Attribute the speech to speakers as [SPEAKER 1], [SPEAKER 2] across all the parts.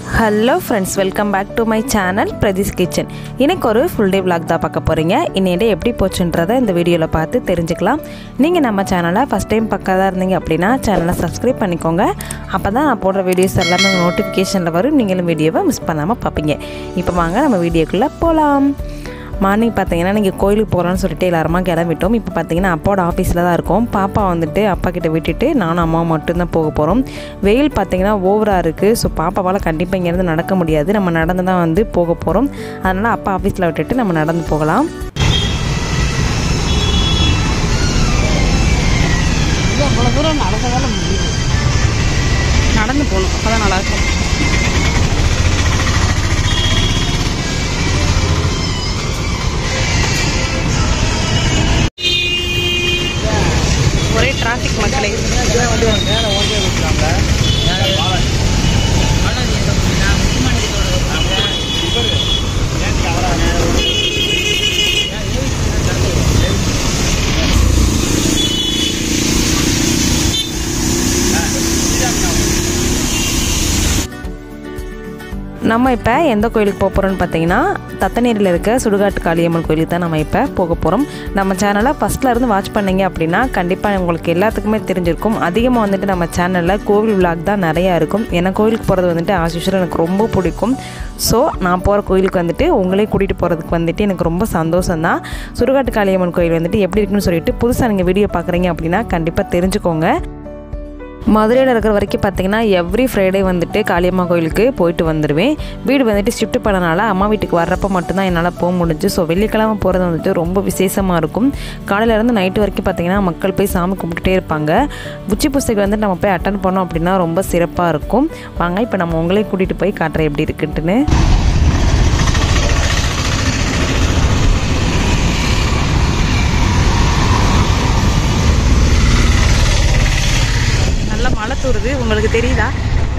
[SPEAKER 1] hello friends welcome back to my channel Pradeesh kitchen இன்னைக்கு ஒரு full day vlog தான் பார்க்க போகிறீங்க இன்னைய டே எப்படி போச்சுன்றதை இந்த வீடியோவில் பார்த்து தெரிஞ்சுக்கலாம் நீங்கள் நம்ம சேனலை ஃபஸ்ட் டைம் பக்கதாக இருந்தீங்க அப்படின்னா சேனலை சப்ஸ்கிரைப் பண்ணிக்கோங்க அப்போ தான் நான் போடுற வீடியோஸ் எல்லாமே நோட்டிஃபிகேஷனில் வரும் நீங்களும் வீடியோவை மிஸ் பண்ணாமல் பார்ப்பீங்க இப்போ வாங்க நம்ம வீடியோக்குள்ளே போகலாம் மார்னிங் பார்த்தீங்கன்னா நீங்கள் கோயிலுக்கு போகிறோன்னு சொல்லிட்டு எல்லாருமா கிளம்பிட்டோம் இப்போ பார்த்தீங்கன்னா அப்பாவோட ஆஃபீஸில் தான் இருக்கோம் பாப்பா வந்துட்டு அப்பா கிட்ட விட்டுட்டு நானும் அம்மாவும் மட்டும்தான் போக போகிறோம் வெயில் பார்த்தீங்கன்னா ஓவராக இருக்குது ஸோ பாப்பாவால் கண்டிப்பாக இங்கேருந்து நடக்க முடியாது நம்ம நடந்து தான் வந்து போக போகிறோம் அதனால் அப்பா ஆஃபீஸில் விட்டுட்டு நம்ம நடந்து போகலாம்
[SPEAKER 2] அவ்வளோ தூரம் நடந்ததால முடியும் நடந்து போகணும் அப்போ தான் நல்லாயிருக்கும் ஒரே டிராஃபிக் மக்களே
[SPEAKER 1] நம்ம இப்போ எந்த கோயிலுக்கு போக போகிறோம்னு பார்த்தீங்கன்னா தத்தநீரில் இருக்க சுடுகாட்டு காளியம்மன் கோயிலுக்கு தான் நம்ம இப்போ போக போகிறோம் நம்ம சேனலை ஃபஸ்ட்டில் இருந்து வாட்ச் பண்ணீங்க அப்படின்னா கண்டிப்பாக உங்களுக்கு எல்லாத்துக்குமே தெரிஞ்சிருக்கும் அதிகமாக வந்துட்டு நம்ம சேனலில் கோவில் விளாக் தான் நிறையா இருக்கும் ஏன்னா கோயிலுக்கு போகிறது வந்துட்டு ஆசிஷுவல் எனக்கு ரொம்ப பிடிக்கும் ஸோ நான் போகிற கோயிலுக்கு வந்துட்டு உங்களே கூட்டிகிட்டு போகிறதுக்கு வந்துட்டு எனக்கு ரொம்ப சந்தோஷம் தான் சுடுகாட்டு காளியம்மன் கோயில் வந்துட்டு எப்படி இருக்குன்னு சொல்லிட்டு புதுசாக நீங்கள் வீடியோ பார்க்குறீங்க அப்படின்னா கண்டிப்பாக தெரிஞ்சுக்கோங்க மதுரையில் இருக்கிற வரைக்கும் பார்த்தீங்கன்னா எவ்ரி ஃப்ரைடே வந்துட்டு காளியம்மா கோயிலுக்கு போயிட்டு வந்துடுவேன் வீடு வந்துட்டு ஷிஃப்ட் பண்ணனால அம்மா வீட்டுக்கு வர்றப்ப மட்டும்தான் என்னால் போக முடிஞ்சு ஸோ வெள்ளிக்கிழமை போகிறது வந்துட்டு ரொம்ப விசேஷமாக இருக்கும் காலையிலேருந்து நைட்டு வரைக்கும் பார்த்தீங்கன்னா மக்கள் போய் சாமி கும்பிட்டுட்டே இருப்பாங்க உச்சி புஸ்தகம் வந்து நம்ம போய் அட்டன் பண்ணோம் அப்படின்னா ரொம்ப சிறப்பாக இருக்கும் வாங்க இப்போ நம்ம உங்களே கூட்டிகிட்டு போய் காட்டுறேன் எப்படி இருக்குன்ட்டுன்னு
[SPEAKER 2] நல்ல மழை தூருது உங்களுக்கு தெரியுதா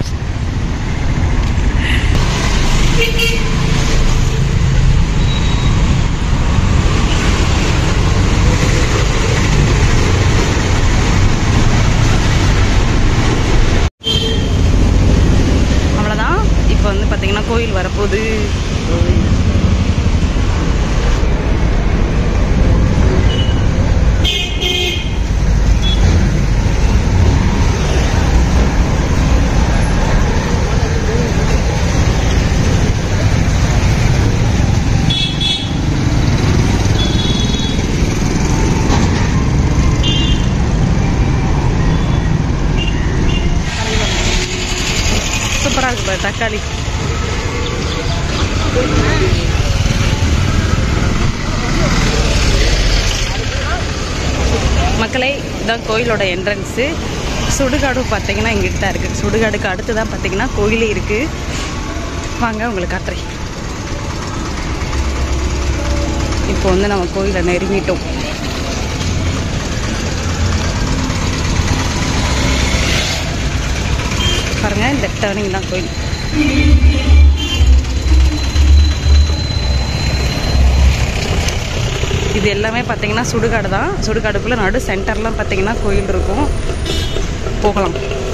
[SPEAKER 2] அவ்வளோதான் இப்போ வந்து பார்த்தீங்கன்னா கோயில் வரப்போகுது சூப்பராக இருக்கு பாரு தக்காளி மக்களே இதான் கோயிலோட என்ட்ரன்ஸு சுடுகாடு பார்த்தீங்கன்னா இங்கிட்டு தான் இருக்குது சுடுகாடுக்கு அடுத்து தான் பார்த்தீங்கன்னா கோயிலே இருக்குது வாங்க உங்களுக்கு காட்டுறேன் இப்போ வந்து நம்ம கோயிலை நெருங்கிட்டோம் பாருங்க இந்த டேர்னிங் தான் கோயில் இது எல்லாமே பார்த்தீங்கன்னா சுடுகாடு தான் சுடுகாடுக்குள்ளே நடு சென்டர்லாம் பார்த்தீங்கன்னா கோயில் இருக்கும் போகலாம்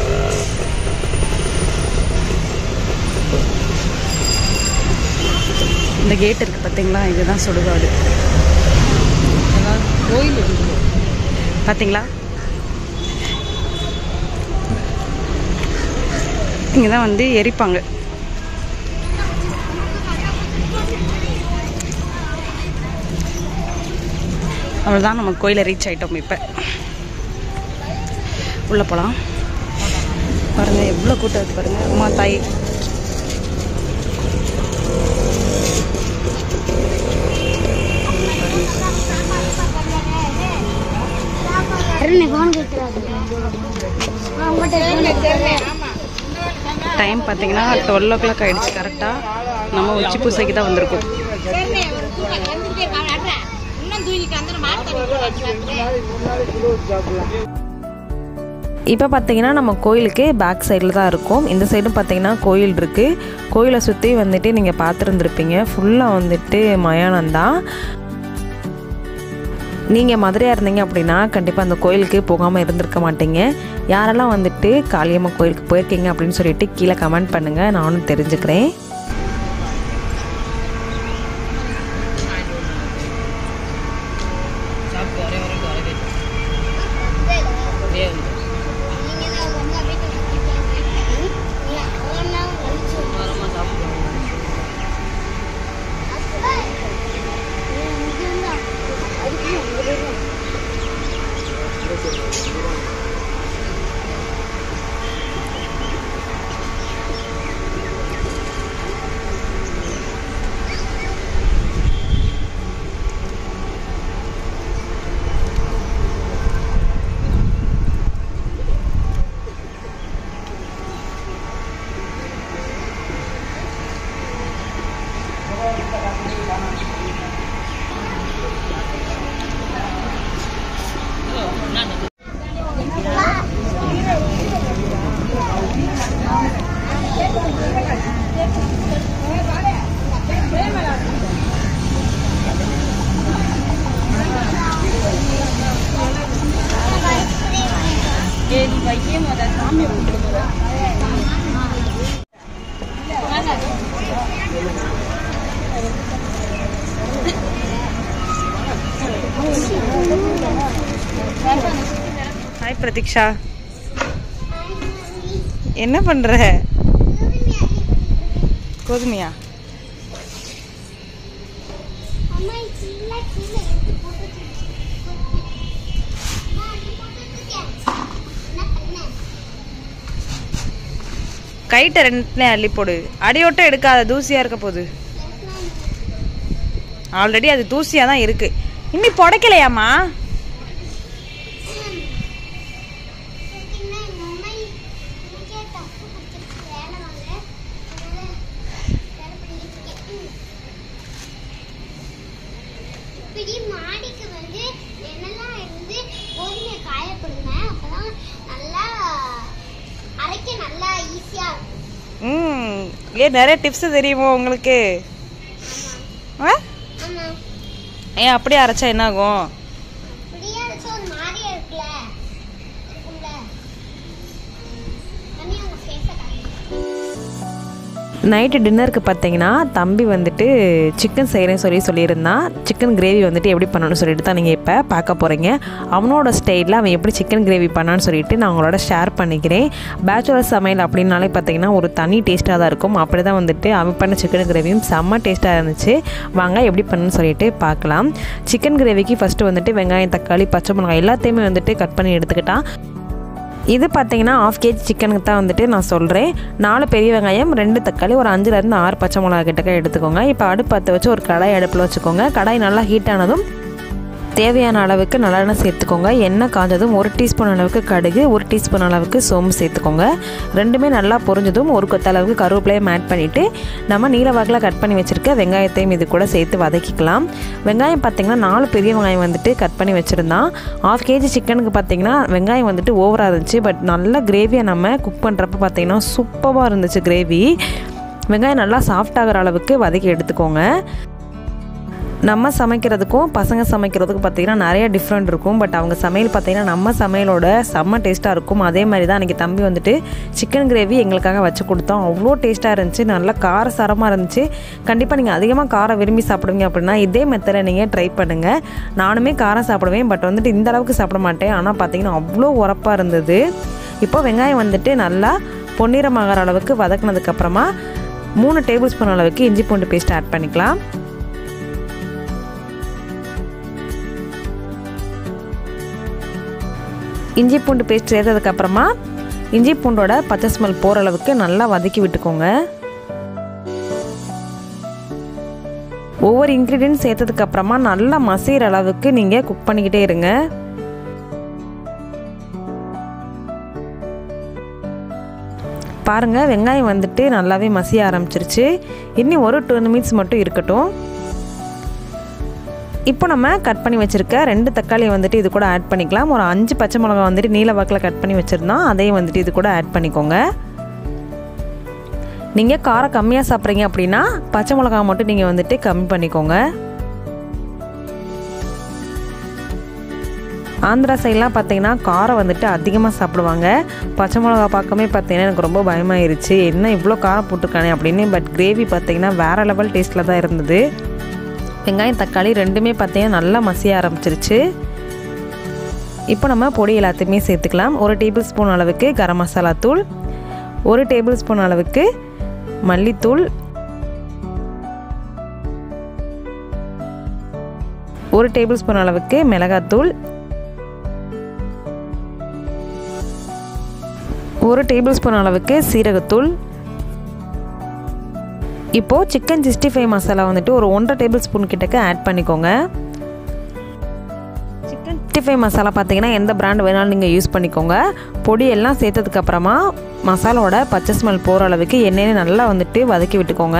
[SPEAKER 2] இந்த கேட் இருக்கு பார்த்தீங்களா இதுதான் சுடுகாடு கோயில் பார்த்தீங்களா இங்கே தான் வந்து எரிப்பாங்க அவ்வளோதான் நம்ம கோயிலை ரீச் ஆகிட்டோம் இப்போ உள்ளே போகலாம் பாருங்கள் எவ்வளோ கூட்டம் இருக்கு பாருங்கள் அம்மா தாய் டைம் பார்த்தீங்கன்னா டுவெல் ஓ கிளாக் ஆகிடுச்சு கரெக்டாக நம்ம உச்சி பூசைக்கு தான் வந்திருக்கோம்
[SPEAKER 1] இப்போ பார்த்தீங்கன்னா நம்ம கோயிலுக்கு பேக் சைடில் தான் இருக்கும் இந்த சைடும் பார்த்தீங்கன்னா கோயில் இருக்குது கோயிலை சுற்றி வந்துட்டு நீங்கள் பார்த்துருந்துருப்பீங்க ஃபுல்லாக வந்துட்டு மயானம் தான் நீங்கள் மதுரையாக இருந்தீங்க அப்படின்னா கண்டிப்பாக அந்த கோயிலுக்கு போகாமல் இருந்திருக்க மாட்டீங்க யாரெல்லாம் வந்துட்டு காளியம்மன் கோயிலுக்கு போயிருக்கீங்க அப்படின்னு சொல்லிட்டு கீழே கமெண்ட் பண்ணுங்கள் நானும் தெரிஞ்சுக்கிறேன் ஹாய் பிரதீக்ஷா என்ன பண்ணுற கோதுமையா கைட்டை ரெண்டுலேயும் அள்ளி போடு அடியோட்டம் எடுக்காத தூசியாக இருக்க போகுது ஆல்ரெடி அது தூசியாக தான் இருக்கு இன்னும் புடைக்கலையாம்மா
[SPEAKER 3] இப்படி மாடிக்கு வந்து என்னெல்லாம் இருந்து கோதுமையை காயப்படுங்க அப்பதான் நல்லா அரைக்க நல்லா ஈஸியா இருக்கும்
[SPEAKER 1] ம் ஏன் நிறைய டிப்ஸ் தெரியுமோ உங்களுக்கு ஆ
[SPEAKER 3] ஆமா
[SPEAKER 1] ஏன் அப்படியே அரைச்சா என்ன ஆகும்
[SPEAKER 3] இப்படியே அரைச்சா ஒரு மாதிரியா இருக்குல்ல இருக்கும்ல தண்ணி உங்க ஃபேஸை காமிங்க
[SPEAKER 1] நைட்டு டின்னருக்கு பார்த்தீங்கன்னா தம்பி வந்துட்டு சிக்கன் செய்கிறேன்னு சொல்லி சொல்லியிருந்தான் சிக்கன் கிரேவி வந்துட்டு எப்படி பண்ணணும்னு சொல்லிட்டு தான் நீங்கள் இப்போ பார்க்க போகிறீங்க அவனோட ஸ்டைலில் அவன் எப்படி சிக்கன் கிரேவி பண்ணான்னு சொல்லிட்டு நான் உங்களோட ஷேர் பண்ணிக்கிறேன் பேச்சுலர் சமையல் அப்படின்னாலே பார்த்தீங்கன்னா ஒரு தனி டேஸ்ட்டாக தான் இருக்கும் அப்படி தான் வந்துட்டு அவன் பண்ண சிக்கன் கிரேவியும் செம்ம டேஸ்ட்டாக இருந்துச்சு வாங்க எப்படி பண்ணுன்னு சொல்லிட்டு பார்க்கலாம் சிக்கன் கிரேவிக்கு ஃபஸ்ட்டு வந்துட்டு வெங்காயம் தக்காளி பச்சை மிளகாய் எல்லாத்தையுமே வந்துட்டு கட் பண்ணி எடுத்துக்கிட்டான் இது பார்த்தீங்கன்னா ஆஃப் கேஜி சிக்கனுக்கு தான் வந்துட்டு நான் சொல்கிறேன் நாலு பெரிய வெங்காயம் ரெண்டு தக்காளி ஒரு அஞ்சுலேருந்து ஆறு பச்சை மிளகா கிட்டக்க எடுத்துக்கோங்க இப்போ அடுப்பு பற்ற வச்சு ஒரு கடாய் அடுப்பில் வச்சுக்கோங்க கடாய் நல்லா ஹீட் ஆனதும் தேவையான அளவுக்கு நல்லெண்ணெய் சேர்த்துக்கோங்க எண்ணெய் காஞ்சதும் ஒரு டீஸ்பூன் அளவுக்கு கடுகு ஒரு டீஸ்பூன் அளவுக்கு சோம்பு சேர்த்துக்கோங்க ரெண்டுமே நல்லா பொரிஞ்சதும் ஒரு கொத்த அளவுக்கு கருவேப்பிலையும் ஆட் பண்ணிவிட்டு நம்ம நீல வாக்கில் கட் பண்ணி வச்சுருக்க வெங்காயத்தையும் இது கூட சேர்த்து வதக்கிக்கலாம் வெங்காயம் பார்த்திங்கன்னா நாலு பெரிய வெங்காயம் வந்துட்டு கட் பண்ணி வச்சுருந்தான் ஆஃப் கேஜி சிக்கனுக்கு பார்த்திங்கன்னா வெங்காயம் வந்துட்டு ஓவராக இருந்துச்சு பட் நல்ல கிரேவியை நம்ம குக் பண்ணுறப்ப பார்த்திங்கன்னா சூப்பராக இருந்துச்சு கிரேவி வெங்காயம் நல்லா சாஃப்ட் ஆகிற அளவுக்கு வதக்கி எடுத்துக்கோங்க நம்ம சமைக்கிறதுக்கும் பசங்க சமைக்கிறதுக்கும் பார்த்திங்கன்னா நிறைய டிஃப்ரெண்ட் இருக்கும் பட் அவங்க சமையல் பார்த்திங்கன்னா நம்ம சமையலோட செம்ம டேஸ்ட்டாக இருக்கும் அதே மாதிரி தான் அன்றைக்கி தம்பி வந்துட்டு சிக்கன் கிரேவி எங்களுக்காக வச்சு கொடுத்தோம் அவ்வளோ டேஸ்ட்டாக இருந்துச்சு நல்லா காரசாரமாக இருந்துச்சு கண்டிப்பாக நீங்கள் அதிகமாக காரம் விரும்பி சாப்பிடுவீங்க அப்படின்னா இதே மெத்தடில் நீங்கள் ட்ரை பண்ணுங்கள் நானுமே காரம் சாப்பிடுவேன் பட் வந்துட்டு இந்த அளவுக்கு சாப்பிட மாட்டேன் ஆனால் பார்த்திங்கன்னா அவ்வளோ உரப்பாக இருந்தது இப்போ வெங்காயம் வந்துட்டு நல்லா பொன்னிறமாகிற அளவுக்கு வதக்குனதுக்கப்புறமா மூணு டேபிள் ஸ்பூன் அளவுக்கு இஞ்சி பூண்டு பேஸ்ட் ஆட் பண்ணிக்கலாம் இஞ்சி பூண்டு பேஸ்ட் சேர்த்ததுக்கப்புறமா இஞ்சி பூண்டோட பச்சை ஸ்மெல் போகிற அளவுக்கு நல்லா வதக்கி விட்டுக்கோங்க ஒவ்வொரு இன்க்ரீடியன்ட் சேர்த்ததுக்கப்புறமா நல்லா மசிகிற அளவுக்கு நீங்கள் குக் பண்ணிக்கிட்டே இருங்க பாருங்கள் வெங்காயம் வந்துட்டு நல்லாவே மசிய ஆரம்பிச்சிருச்சு இன்னும் ஒரு டூ மினிட்ஸ் மட்டும் இருக்கட்டும் இப்போ நம்ம கட் பண்ணி வச்சுருக்க ரெண்டு தக்காளியை வந்துட்டு இது கூட ஆட் பண்ணிக்கலாம் ஒரு அஞ்சு பச்சை மிளகா வந்துட்டு நீல வாக்கில் கட் பண்ணி வச்சுருந்தோம் அதையும் வந்துட்டு இது கூட ஆட் பண்ணிக்கோங்க நீங்கள் காரம் கம்மியாக சாப்பிட்றீங்க அப்படின்னா பச்சை மிளகா மட்டும் நீங்கள் வந்துட்டு கம்மி பண்ணிக்கோங்க ஆந்திரா சைட்லாம் பார்த்தீங்கன்னா காரம் வந்துட்டு அதிகமாக சாப்பிடுவாங்க பச்சை மிளகா பார்க்கவே பார்த்தீங்கன்னா எனக்கு ரொம்ப பயமாயிருச்சு என்ன இவ்வளோ காரம் போட்டிருக்கானே அப்படின்னு பட் கிரேவி பார்த்தீங்கன்னா வேறு லெவல் டேஸ்ட்டில் தான் இருந்தது வெங்காயம் தக்காளி ரெண்டுமே பார்த்தீங்கன்னா நல்லா மசிய ஆரம்பிச்சிருச்சு இப்போ நம்ம பொடி எல்லாத்தையுமே சேர்த்துக்கலாம் ஒரு டேபிள் ஸ்பூன் அளவுக்கு கரம் மசாலா தூள் ஒரு டேபிள் ஸ்பூன் அளவுக்கு மல்லித்தூள் ஒரு டேபிள் ஸ்பூன் அளவுக்கு மிளகாத்தூள் ஒரு டேபிள் ஸ்பூன் அளவுக்கு சீரகத்தூள் இப்போது சிக்கன் சிக்ஸ்டி ஃபைவ் மசாலா வந்துட்டு ஒரு ஒன்றரை டேபிள் ஸ்பூன் கிட்டக்க ஆட் பண்ணிக்கோங்க சிக்கன் சிக்ஸ்டி ஃபைவ் மசாலா பார்த்தீங்கன்னா எந்த பிராண்ட் வேணாலும் நீங்கள் யூஸ் பண்ணிக்கோங்க பொடி எல்லாம் சேர்த்ததுக்கப்புறமா மசாலாவோட பச்சை ஸ்மெல் போகிற அளவுக்கு எண்ணெயை நல்லா வந்துட்டு வதக்கி விட்டுக்கோங்க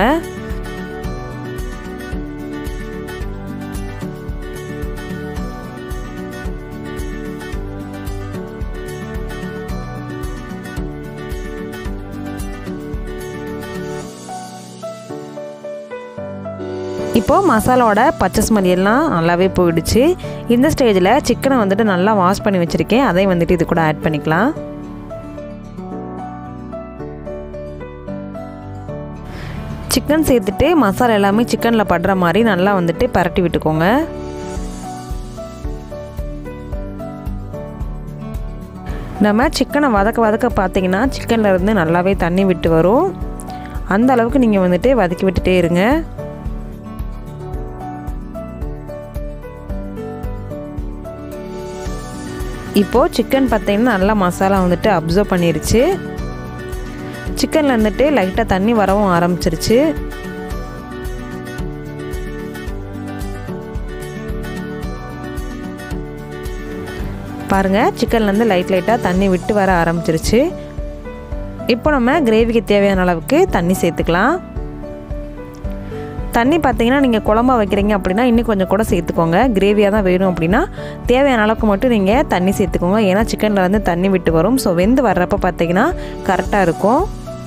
[SPEAKER 1] இப்போது மசாலாவோட பச்சை ஸ்மெல் எல்லாம் நல்லாவே போயிடுச்சு இந்த ஸ்டேஜில் சிக்கனை வந்துட்டு நல்லா வாஷ் பண்ணி வச்சுருக்கேன் அதையும் வந்துட்டு இது கூட ஆட் பண்ணிக்கலாம் சிக்கன் சேர்த்துட்டு மசாலா எல்லாமே சிக்கனில் படுற மாதிரி நல்லா வந்துட்டு பரட்டி விட்டுக்கோங்க நம்ம சிக்கனை வதக்க வதக்க பார்த்தீங்கன்னா சிக்கனில் இருந்து நல்லாவே தண்ணி விட்டு வரும் அந்த அளவுக்கு நீங்கள் வந்துட்டு வதக்கி விட்டுட்டே இருங்க இப்போது சிக்கன் பார்த்தீங்கன்னா நல்லா மசாலா வந்துட்டு அப்சர்வ் பண்ணிருச்சு சிக்கனில் வந்துட்டு லைட்டாக தண்ணி வரவும் ஆரம்பிச்சிருச்சு பாருங்கள் சிக்கன்லேருந்து லைட் லைட்டாக தண்ணி விட்டு வர ஆரம்பிச்சிருச்சு இப்போ நம்ம கிரேவிக்கு தேவையான அளவுக்கு தண்ணி சேர்த்துக்கலாம் தண்ணி பார்த்தீங்கன்னா நீங்கள் குழம்பா வைக்கிறீங்க அப்படின்னா இன்னும் கொஞ்சம் கூட சேர்த்துக்கோங்க கிரேவியாக தான் வேணும் அப்படின்னா தேவையான அளவுக்கு மட்டும் நீங்கள் தண்ணி சேர்த்துக்கோங்க ஏன்னா சிக்கனில் வந்து தண்ணி விட்டு வரும் ஸோ வெந்து வர்றப்ப பார்த்தீங்கன்னா கரெக்டாக இருக்கும்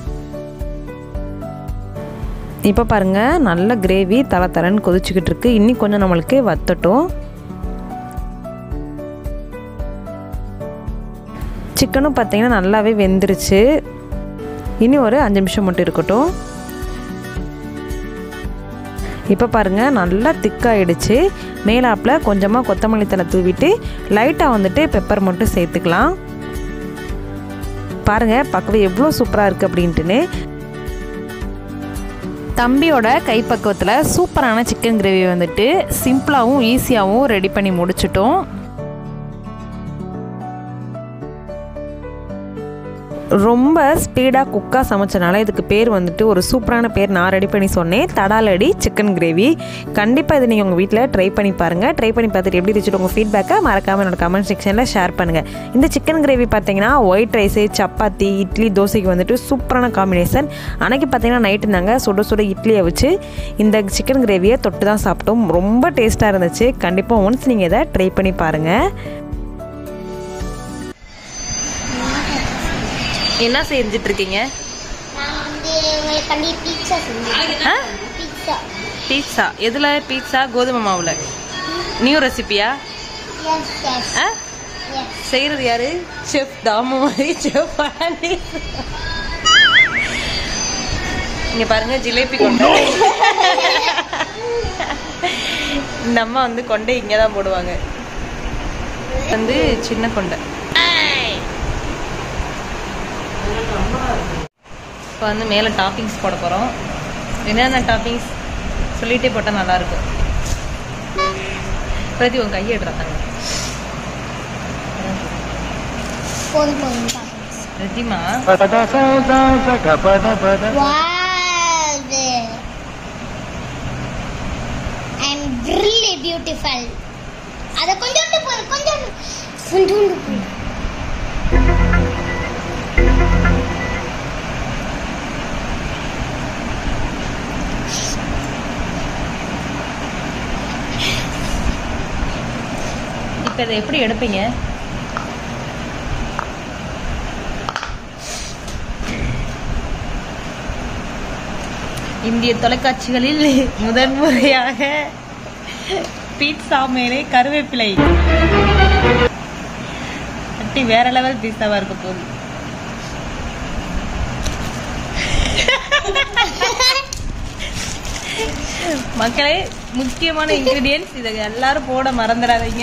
[SPEAKER 1] இப்போ பாருங்கள் நல்ல கிரேவி தலை தரன்னு கொதிச்சுக்கிட்டு இருக்கு இன்னும் கொஞ்சம் நம்மளுக்கு வத்தட்டும் சிக்கனும் பார்த்தீங்கன்னா நல்லாவே வெந்துருச்சு இனி ஒரு அஞ்சு நிமிஷம் மட்டும் இருக்கட்டும் இப்போ பாருங்கள் நல்லா திக்காயிடுச்சு மேலாப்பில் கொஞ்சமாக கொத்தமல்லி தலை தூவிட்டு லைட்டாக வந்துட்டு பெப்பர் மட்டும் சேர்த்துக்கலாம் பாருங்கள் பார்க்கவே எவ்வளோ சூப்பராக இருக்குது அப்படின்ட்டுன்னு தம்பியோட கைப்பக்குவத்தில் சூப்பரான சிக்கன் கிரேவி வந்துட்டு சிம்பிளாகவும் ஈஸியாகவும் ரெடி பண்ணி முடிச்சிட்டோம் ரொம்ப ஸ்பீடாக குக்காக சமைச்சனால இதுக்கு பேர் வந்துட்டு ஒரு சூப்பரான பேர் நான் ரெடி பண்ணி சொன்னேன் தடாலடி சிக்கன் கிரேவி கண்டிப்பாக இது நீங்கள் உங்கள் வீட்டில் ட்ரை பண்ணி பாருங்கள் ட்ரை பண்ணி பார்த்துட்டு எப்படி இருந்துச்சு உங்கள் ஃபீட்பேக்கை மறக்காமல் என்னோட கமெண்ட் செக்ஷனில் ஷேர் பண்ணுங்கள் இந்த சிக்கன் கிரேவி பார்த்தீங்கன்னா ஒயிட் ரைஸு சப்பாத்தி இட்லி தோசைக்கு வந்துட்டு சூப்பரான காம்பினேஷன் அன்னைக்கு பார்த்தீங்கன்னா நைட்டு இருந்தாங்க சுட சுட இட்லியை வச்சு இந்த சிக்கன் கிரேவியை தொட்டு தான் சாப்பிட்டோம் ரொம்ப டேஸ்ட்டாக இருந்துச்சு கண்டிப்பாக ஒன்ஸ் நீங்கள் இதை ட்ரை பண்ணி பாருங்கள் என்ன செஞ்சுட்டு இருக்கீங்க
[SPEAKER 3] நான் வந்து உங்களுக்கு கண்டி பீட்சா செஞ்சேன் பீட்சா
[SPEAKER 1] பீட்சா எதில் பீட்சா கோதுமை மாவில் நியூ ரெசிபியா
[SPEAKER 3] எஸ் எஸ்
[SPEAKER 1] ஆ
[SPEAKER 3] எஸ்
[SPEAKER 1] செய்கிறது யாரு செஃப் தாமு மாதிரி செஃப் ஆண்டி இங்க பாருங்க ஜிலேபி கொண்டை இந்த அம்மா வந்து கொண்டை இங்கே தான் போடுவாங்க வந்து சின்ன கொண்டை இப்போ வந்து மேலே டாப்பிங்ஸ் போட போகிறோம் என்னென்ன டாப்பிங்ஸ் சொல்லிட்டே போட்டால் நல்லாயிருக்கும் பிரதி உன் கையை எடுறாங்க
[SPEAKER 3] போதும் போதும் பாப்போம்
[SPEAKER 1] Pratima
[SPEAKER 3] wow I am really beautiful அத கொஞ்சோண்டு போடு கொஞ்சோண்டு கொஞ்சோண்டு போடு
[SPEAKER 1] இப்போ இதை எப்படி எடுப்பீங்க இந்திய தொலைக்காட்சிகளில் முதன்முறையாக பீட்சா மேலே கருவேப்பிலை
[SPEAKER 2] வாட்டி வேற லெவல் பீஸாவா இருக்க போகுது மக்களே முக்கியமான இன்கிரீடியன்ஸ் இதை எல்லாரும் போட மறந்துடாதீங்க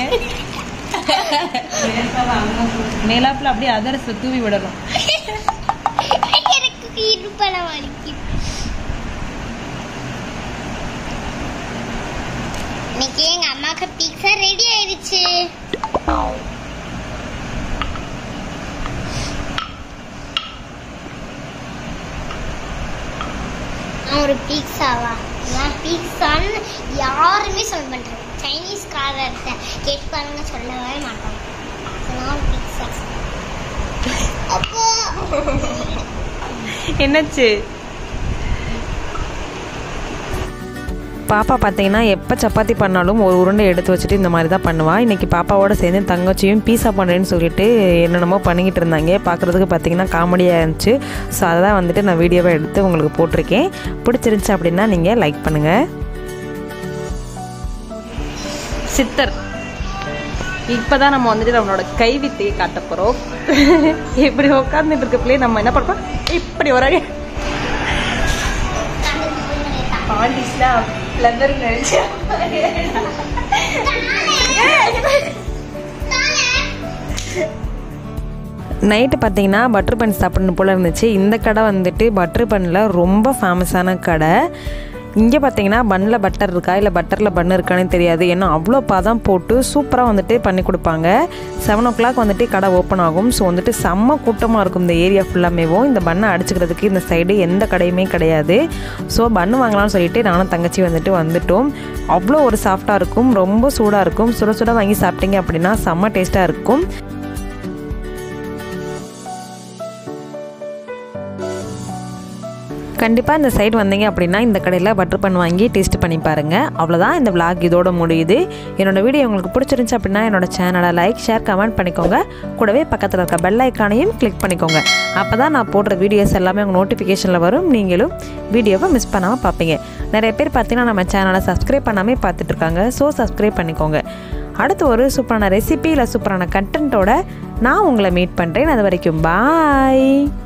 [SPEAKER 2] மேலாப்புல அப்படியே அதரசை தூவி விடணும்
[SPEAKER 3] எனக்கு இடுப்பெல்லாம் வலிக்குது இன்னைக்கு எங்க அம்மாக்கு பீட்சா ரெடி ஆயிடுச்சு நான் ஒரு பீட்சாவா நான் பீட்சான்னு யாருமே சொல்ல மாட்டாங்க சைனீஸ் காரர்கிட்ட கேட்டு பாருங்க சொல்லவே மாட்டாங்க நான் ஒரு பீட்சா அப்போ
[SPEAKER 2] என்னாச்சு
[SPEAKER 1] பாப்பா பார்த்தீங்கன்னா எப்போ சப்பாத்தி பண்ணாலும் ஒரு உருண்டை எடுத்து வச்சுட்டு இந்த மாதிரி தான் பண்ணுவாள் இன்றைக்கி பாப்பாவோட சேர்ந்து தங்கச்சியும் பீஸா பண்ணுறேன்னு சொல்லிட்டு என்னென்னமோ பண்ணிக்கிட்டு இருந்தாங்க பார்க்குறதுக்கு பார்த்தீங்கன்னா காமெடியாக இருந்துச்சு ஸோ அதை தான் வந்துட்டு நான் வீடியோவை எடுத்து உங்களுக்கு போட்டிருக்கேன் பிடிச்சிருந்துச்சு அப்படின்னா நீங்கள் லைக் பண்ணுங்கள்
[SPEAKER 2] சித்தர் இப்பதான் நம்ம வந்துட்டு நம்மளோட கைவித்தையை காட்ட போறோம் இப்படி உட்கார்ந்துட்டு இருக்க பிள்ளை நம்ம என்ன பண்ணுறோம் இப்படி ஒரு அடி ஆண்டிஸ்லாம் லெதர் நினைச்சு
[SPEAKER 1] நைட்டு பார்த்தீங்கன்னா பட்டர் பன் சாப்பிடணும் போல் இருந்துச்சு இந்த கடை வந்துட்டு பட்டர் பன்னில் ரொம்ப ஃபேமஸான கடை இங்கே பார்த்தீங்கன்னா பன்னில் பட்டர் இருக்கா இல்லை பட்டரில் பன் இருக்கான்னு தெரியாது ஏன்னா அவ்வளோ பதம் போட்டு சூப்பராக வந்துட்டு பண்ணி கொடுப்பாங்க செவன் ஓ கிளாக் வந்துட்டு கடை ஓப்பன் ஆகும் ஸோ வந்துட்டு செம்ம கூட்டமாக இருக்கும் இந்த ஏரியா ஃபுல்லாமேவும் இந்த பண்ணை அடிச்சுக்கிறதுக்கு இந்த சைடு எந்த கடையுமே கிடையாது ஸோ பன்னு வாங்கலாம்னு சொல்லிட்டு நானும் தங்கச்சி வந்துட்டு வந்துட்டோம் அவ்வளோ ஒரு சாஃப்டாக இருக்கும் ரொம்ப சூடாக இருக்கும் சுட சுட வாங்கி சாப்பிட்டீங்க அப்படின்னா செம்ம டேஸ்ட்டாக இருக்கும் கண்டிப்பாக இந்த சைடு வந்தீங்க அப்படின்னா இந்த கடையில் பட்டர் பன் வாங்கி டேஸ்ட் பண்ணி பாருங்கள் அவ்வளோதான் இந்த vlog இதோட முடியுது என்னோட வீடியோ உங்களுக்கு பிடிச்சிருந்துச்சு அப்படின்னா என்னோட சேனலை லைக் ஷேர் கமெண்ட் பண்ணிக்கோங்க கூடவே பக்கத்தில் இருக்க பெல் ஐக்கானையும் கிளிக் பண்ணிக்கோங்க அப்போ தான் நான் போடுற வீடியோஸ் எல்லாமே உங்கள் நோட்டிஃபிகேஷனில் வரும் நீங்களும் வீடியோவை மிஸ் பண்ணாமல் பார்ப்பீங்க நிறைய பேர் பார்த்தீங்கன்னா நம்ம சேனலை சப்ஸ்கிரைப் பண்ணாமல் பார்த்துட்டு இருக்காங்க ஸோ சப்ஸ்கிரைப் பண்ணிக்கோங்க அடுத்து ஒரு சூப்பரான ரெசிபி இல்லை சூப்பரான கண்டென்ட்டோட நான் உங்களை மீட் பண்ணுறேன் அது வரைக்கும் பாய்